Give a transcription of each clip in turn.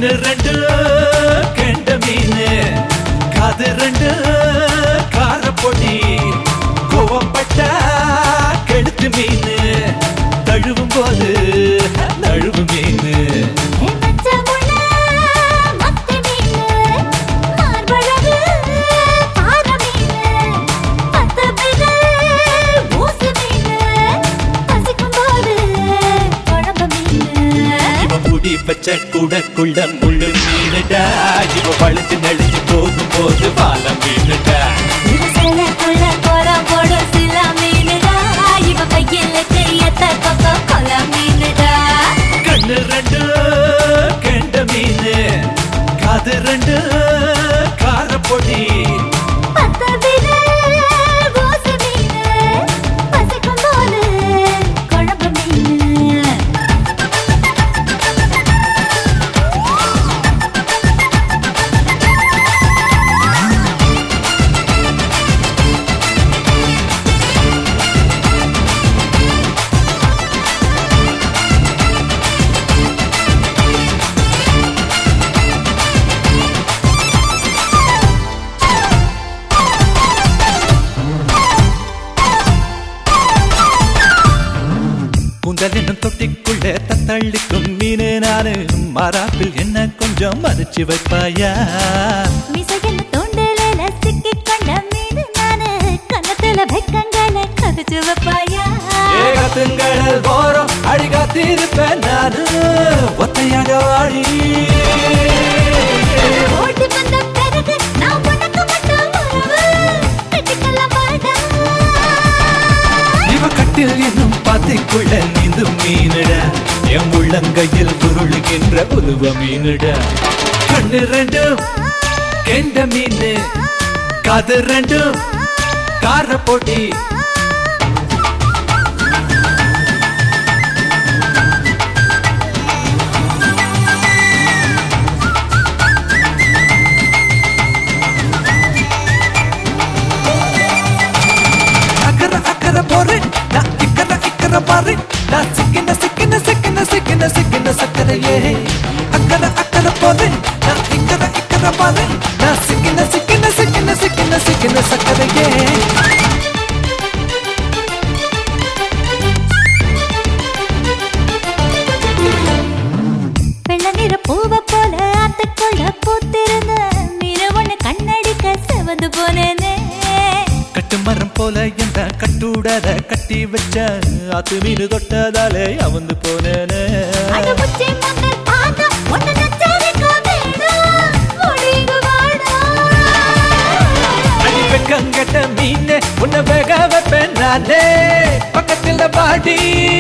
கண்ணு ரெண்டு கெண்ட மீனு காது ரெண்டு காரப்பொடி கோவப்பட்டா கெடுத்து மீனு தழுவும் போது நழுவு மீனு ஏ மச்சான் முள்ள மத்தி மீனு மார்பழகு பாற மீனு பத்து விரல் ஊசு மீனு பசிக்கும் போது குழம்பு மீனு இவ முடி வச்ச கூடக்குள்ள முள்ளு மீனுடா இவ பழுத்து நெளிஞ்சு போகும் போது பாலம் மீனுடா சிலக்குள்ள கோலம் போடும் சில மீனுடா இவ பையில கையத்த கொக்கோ கொல மீனுடா கண்ணு ரெண்டு கெண்ட மீனு காது ரெண்டு காரப்பொடி பத்து விரல் ஊசு மீனு பசிக்கும் போது குழம்பு மீனு கூந்தல் என்னும் தொட்டிக்குள்ளே தத்தளிக்கும் மீனு நானு மராப்பில் என்ன கொஞ்சம் மறைச்சு வைப்பாயா மிசையின் தூண்டில சிக்கிக் கொண்ட மீனு நானு கன்னத்துல வெக்கங்களை கதிச்சு வைப்பாயா ஏகத்துங்கள் போறோம் அடிகாத்திருப்பேன் நானு ஒத்தையாக வாழி ஓடி வந்த பிறகு நான் உனக்கு மட்டும் உறவு கட்டிக்கலாம் வாடா இவ கட்டில் என்னும் பாத்திக்குள்ள நீந்தும் மீனுட என் உள்ளங்கையில் உருளுகின்ற உருவ மீனுட கண்ணு ரெண்டும் கெண்ட மீனு காது ரெண்டும் கார போட்டி அக்கற அக்கற போறேன் நான் இக்கற இக்கற பாறேன் நான் சிக்கின சிக்கின சிக்கின சிக்கின சிக்கின சக்கரையே அக்கற அக்கற போறேன் நான் இக்கற இக்கற பாறேன் நான் சிக்கின சிக்கின சிக்கின சிக்கின சிக்கின சக்கரையே வெள்ள நிற பூவ போல ஆத்துக்குள்ள பூத்திருந்த மீன ஒண்ணு கண்ணடிக்க செவந்து போனேனே கட்டு மரம் போல எந்த கட்டுடத கட்டி வச்ச ஆத்து மீன் தொட்டதாலே அவந்து போனேனே அட முச்சை மங்கள் பார்த்தா ஒண்ணு நச்சரிக்க வேணும் ஒளிங்கு வாடா அடி வெக்கங்கட்ட மீனே உன்னை வேக வைப்பேன் நானே பக்கத்துல பாடி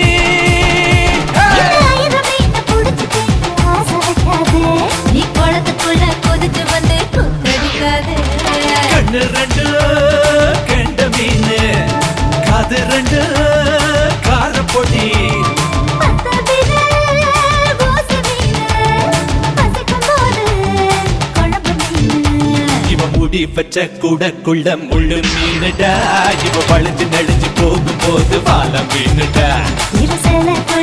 ஆயிரம் மீனை புடிச்சு திங்க ஆசை வைக்காதே. நீ குளத்துக்குள்ள கொதிச்சு வந்து குத்தடிக்காதே. கண்ணு ரெண்டு கெண்ட மீனு காது ரெண்டு காரப்பொடி பத்து விரல் ஊசு மீனு, பசிக்கும் போது குழம்பு மீனு. இவ முடி வச்ச கூடக்குள்ள முள்ளு மீனுடா இவ பழுத்து நெளிஞ்சு போகும் போது வாழ மீனுடா இரு சேலைக்குள்ள